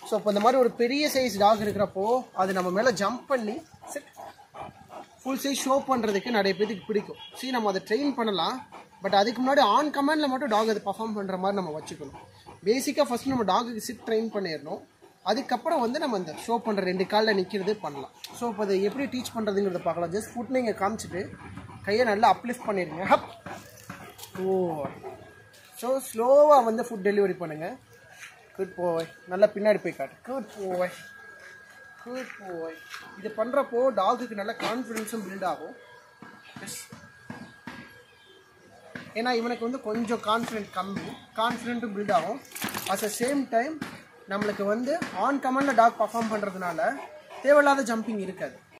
so இப்போ இந்த மாதிரி ஒரு பெரிய சைஸ் டாக் இருக்கிறப்போ அது நம்ம மேலே ஜம்ப் பண்ணி ஃபுல் சைஸ் ஷோ பண்ணுறதுக்கு நிறைய பேருக்கு பிடிக்கும் சரி நம்ம அதை ட்ரெயின் பண்ணலாம் பட் அதுக்கு முன்னாடி ஆன் கமாண்டில் மட்டும் டாக் அது பர்ஃபார்ம் பண்ணுற மாதிரி நம்ம வச்சுக்கணும் பேசிக்காக ஃபஸ்ட் நம்ம டாகுக்கு சிட் ட்ரெயின் பண்ணிடணும் அதுக்கப்புறம் வந்து நம்ம இந்த ஷோ பண்ணுற ரெண்டு காலில் நிற்கிறது பண்ணலாம் ஸோ இப்போ அதை எப்படி டீச் பண்ணுறதுங்கிறத பார்க்கலாம் ஜஸ்ட் ஃபுட் நீங்கள் காமிச்சிட்டு கையை நல்லா அப்லிஃப்ட் பண்ணிடுங்க ஹப் ஓ ஸோ ஸ்லோவாக வந்து ஃபுட் டெலிவரி பண்ணுங்கள் குட் போய் நல்லா பின்னாடி போய் காட்டு குட் போய் குட் போய் இது பண்ணுறப்போ டாகுக்கு நல்ல கான்ஃபிடென்ஸும் பில்ட் ஆகும் எஸ் ஏன்னா இவனுக்கு வந்து கொஞ்சம் கான்ஃபிடென்ட் கம்மி கான்ஃபிடென்ட்டும் பில்ட் ஆகும் அட் த சேம் டைம் நம்மளுக்கு வந்து ஆன் கமாண்டில் டாக் பர்ஃபார்ம் பண்ணுறதுனால தேவையில்லாத ஜம்பிங் இருக்காது